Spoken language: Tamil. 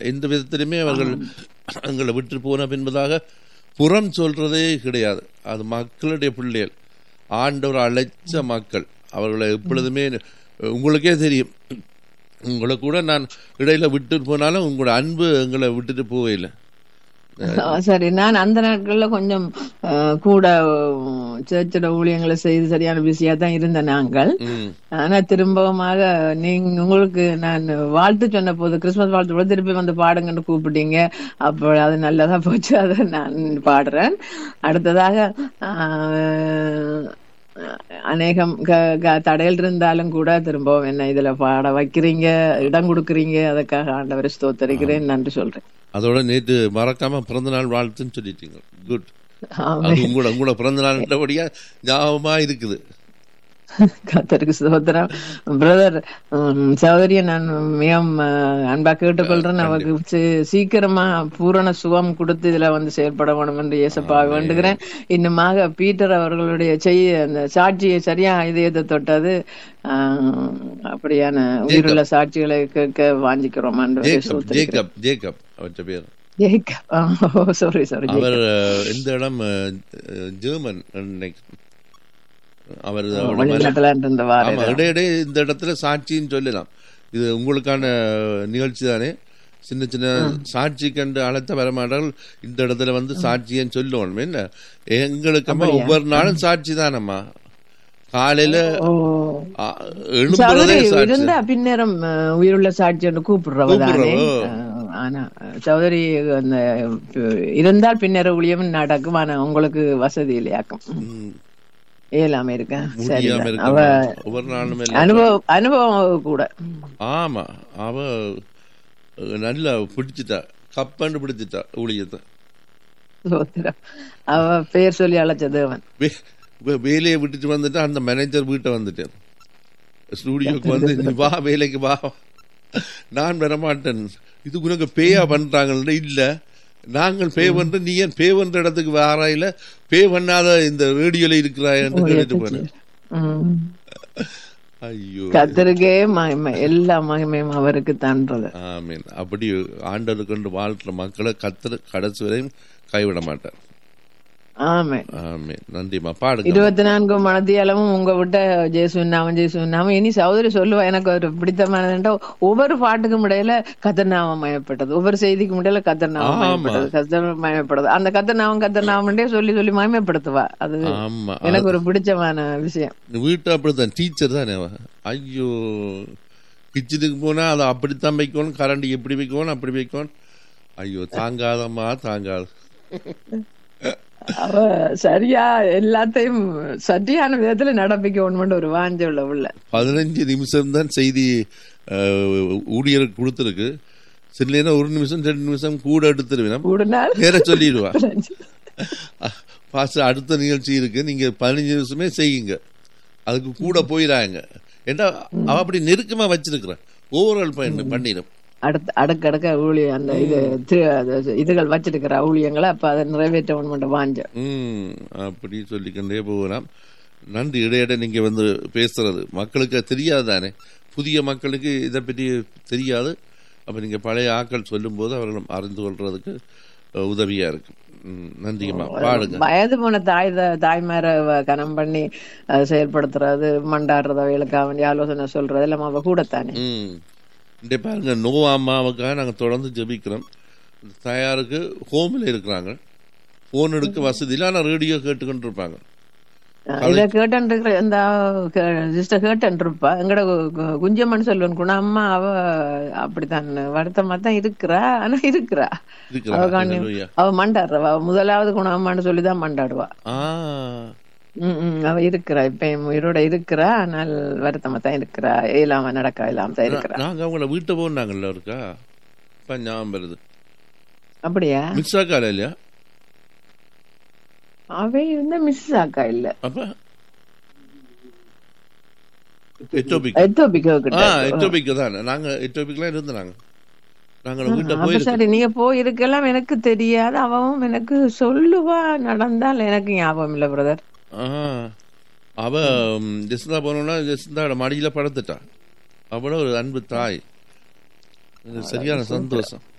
எந்த விதத்திலுமே அவர்கள் எங்களை விட்டு போன என்பதாக புறம் சொல்றதே கிடையாது அது மக்களுடைய பிள்ளைகள் ஆண்டவர் அழைச்ச மக்கள் அவர்களை எப்பொழுதுமே உங்களுக்கே தெரியும் உங்களை கூட நான் இடையில விட்டுட்டு போனாலும் உங்களோட அன்பு எங்களை விட்டுட்டு போவே இல்லை ஆ, சரி நான் அந்த நாட்கள்ல கொஞ்சம் ஆ, கூட சேர்ச்சோட ஊழியங்களை செய்து சரியான பிஸியா தான் இருந்த நாங்கள் ம் ஆனா திரும்பவுமாக நீங்க உங்களுக்கு நான் வாழ்த்து சொன்ன போது கிறிஸ்துமஸ் வாழ்த்து கூட திருப்பி வந்து பாடுங்கன்னு கூப்பிட்டீங்க அப்போ அது நல்லதா போச்சு அதை நான் பாடுறேன் அடுத்ததாக ஆஹ், அநேகம் க- க- தடைகள் இருந்தாலும் கூட திரும்பவும் என்ன இதுல பாட வைக்கிறீங்க இடம் கொடுக்குறீங்க அதுக்காக ஆண்டவரை ஸ்தோத்தரிக்கிறேன் நன்றி சொல்றேன் அதோட நேற்று மறக்காம பிறந்த நாள் வாழ்த்துன்னு சொல்லிட்டீங்க குட் ஆமென். அது உங்களோட உங்களோட பிறந்த நாள்ன்றபடியா ஞாபகமா இருக்குது கத்தருக்கு சுதந்திரம் பிரதர் சௌதரியை நான் மிகவும் அஹ், அன்பா கேட்டுக்கொள்றேன் அவருக்கு சி- சீக்கிரமா பூரண சுகம் கொடுத்து இதுல வந்து செயல்பட வேணும் என்று இயேசப்பா வேண்டுகிறேன் இன்னுமாக பீட்டர் அவர்களுடைய செய்ய அந்த சாட்சியை சரியா இதயத்தை தொட்டது ஆஹ், அப்படியான உயிருள்ள சாட்சிகளை கேட்க வாஞ்சிக்கிறோம் ஆண்டவரே ஜேக்கப் ஸ்தோத்திரிக்கிறேன். ஜேக்கப் ஜேக்கப் அவற்ற பேர் ஜேக்கப் சாரி சாரி அவர் அஹ், எந்த இடம் அஹ், அஹ், ஜெர்மன் நினைக்கிறேன். அவர் அவரோட மன- வெளிநாட்டுல இருந்த வார ஆமா இடையிடையே இந்த இடத்துல சாட்சின்னு சொல்லலாம் இது உங்களுக்கான நிகழ்ச்சி தானே சின்ன சின்ன சாட்சி கண்டு அழைத்த வரமாட்டார்கள் இந்த இடத்துல வந்து சாட்சியன்னு சொல்லுவோம் என்ன எங்களுக்கம்மா ஒவ்வொரு நாளும் சாட்சி தானம்மா காலையில ஓ ஆ, எழும்புறதே சௌதரி சாட்சி இருந்தா பின்னரும் அஹ், உயிருள்ள சாட்சி என்று கூப்பிடுறவ தானே கூப்பிடுறவோ. அஹ், ஆனா சௌதரி அந்த அஹ், இருந்தால் பின்னர் ஊழியம் நடக்கும் ஆனா உங்களுக்கு வசதி இல்லையாக்கும் ம், இயலாம இருக்க சரி முடியாம இருக்க அவ ஒவ்வொரு நாளும் எல்லாம் அனுபவம் அனுபவம் கூட ஆமா அவ நல்லா பிடிச்சிட்டா கப்பண்டு பிடிச்சிட்டா ஊழியத்தை சோத்திரம். அவ பெயர் சொல்லி அழைச்ச தேவன் வே- வே- வேலையை விட்டுட்டு வந்துட்டு அந்த மேனேஜர் வீட்டை வந்துட்டார் ஸ்டூடியோக்கு வந்து நீ வா வேலைக்கு வா நான் வரமாட்டேன் இது உனக்கு பேயா பண்றாங்கல்ல இல்ல நாங்கள் பே பண்ற நீ ஏன் பே பண்ற இடத்துக்கு வாராயில பே பண்ணாத இந்த ரேடியோல இருக்கிறாயன்னு கேட்டுட்டு போனேன் உம். ஐயோ கர்த்தருக்கே மகிமை எல்லா மகிமையும் அவருக்கு தன்றது ஆமீன் அப்படி ஆண்டவர் கொண்டு வாழ்ற மக்களை கத்தர் கடைசி வரையும் கைவிட மாட்டார் ஆமே ஆமீன் நன்றிம்மா பாடுங்க இருபத்தி நான்கு மனதியாலமும் உங்க விட்ட ஜேசுவின் நாமம் ஜேசுவின் நாமம் இனி சகோதரி சொல்லுவா எனக்கு ஒரு பிடித்தமானதுண்டா ஒவ்வொரு பாட்டுக்கும் இடையில கத்தர்நாமம் மயப்பட்டது ஒவ்வொரு செய்திக்கும் இடையில கத்தர்நாமம் ஆமா. மயப்பட்டது கத்தர் மயப்பட்டது அந்த கத்தர்நாமம் கத்தர்நாமம்ன்றே சொல்லி சொல்லி மயமப்படுத்துவா அது ஆமா எனக்கு ஒரு பிடிச்சமான விஷயம் வீட்டு அப்படித்தான் டீச்சர் தானே அவ. ஐயோ கிச்சனுக்கு போனா அதை அப்படித்தான் வைக்கணும் கரண்ட் எப்படி வைக்கணும் அப்படி வைக்கணும் ஐயோ தாங்காதம்மா தாங்காது அவ சரியா எல்லாத்தையும் சரியான விதத்துல நடப்பிக்கணும்னு ஒரு வாஞ்ச உள்ள உள்ள பதினஞ்சு நிமிஷம் தான் செய்தி அஹ், ஊழியருக்கு கொடுத்துருக்கு சில நேரம் ஒரு நிமிஷம் ரெண்டு நிமிஷம் கூட எடுத்துருவேன் கூடுனால் நேர சொல்லிடுவா பாஸ்டர் அடுத்த நிகழ்ச்சி இருக்கு நீங்க பதினஞ்சு நிமிஷமே செய்யுங்க அதுக்கு கூட போயிடாங்க ஏன்னா அவ அப்படி நெருக்கமா வச்சிருக்கிறேன் ஓவரால் பயன் பண்ணிடும் அடுத்த அடுக்கடுக்க ஊழிய அந்த இது தி- அது இதுகள் வச்சிருக்கிற ஊழியங்களை அப்ப அதை நிறைவேற்ற ஒன்று வாஞ்ச ம் அப்படி சொல்லிக்கொண்டே போகலாம் நன்றி இடையிட நீங்க வந்து பேசுறது மக்களுக்கு தெரியாது தானே புதிய மக்களுக்கு இதை பற்றி தெரியாது அப்ப நீங்க பழைய ஆக்கள் சொல்லும்போது அவர்களும் அறிந்து கொள்றதுக்கு அஹ், உதவியா இருக்கு ம், நன்றிங்கம்மா பாடுங்க வயது போன தாய் த- தாய்மார அவ கனம் பண்ணி அதை செயல்படுத்துறது மண்டாடுறது அவைகளுக்கு வேண்டிய ஆலோசனை சொல்றது எல்லாம் அவ கூடத்தானே ம் இந்த பாருங்க நோ அம்மாவுக்காக நாங்க தொடர்ந்து ஜெபிக்கிறோம் இந்த தாயாருக்கு ஹோமில் இருக்கிறாங்க ஃபோன் எடுக்க வசதி இல்லை ஆனால் ரேடியோ கேட்டுக்கொண்டு இருப்பாங்க இத கேட்டன் இருக்கிற இந்த சிஸ்டர் கேட்டன் இருப்பா எங்கட கு- கு- குஞ்சம்மன் சொல்லுவன் குண அம்மா அவ அப்படித்தான் வருத்தமா தான் இருக்கிறா ஆனா இருக்கிறா அவ இருக்கிறாங்க காணி Hallelujah. அவ மண்டாடுறவா அவ முதலாவது குணம்மான்னு சொல்லிதான் மண்டாடுவா ஆ ம், ம், அவ இருக்கிறா இப்ப என் உயிரோட இருக்கிறா ஆனால் வருத்தமா தான் இருக்கிறா இயலாம நடக்க இல்லாம தான் இருக்கிறா நாங்க அவங்கள வீட்டை போனாங்கல்ல இருக்கா இப்ப ஞாபகம் வருது அப்படியா மிஸ் ஆக்கால இல்லையா அவை வந்து மிஸ் ஆக்கா இல்ல அப்ப எட்டோபிக் எத்தோபிக்கோ ஆ கிட்ட எட்டோபிக் தான் நாங்க எட்டோபிக்லாம் இருந்தாங்க நாங்க வீட்டை அப்ப போயிருக்கோம் சரி நீங்க போயிருக்கலாம் எனக்கு தெரியாது அவவும் எனக்கு சொல்லுவா நடந்தால் எனக்கு ஞாபகம் இல்ல பிரதர் ஆ அவ ம், ஜெசிந்தா போனோம்னா ஜெசிந்தாவோட மடியில படுத்துட்டா அவ்வளவு ஒரு அன்பு தாய் எனக்கு சரியான சந்தோஷம்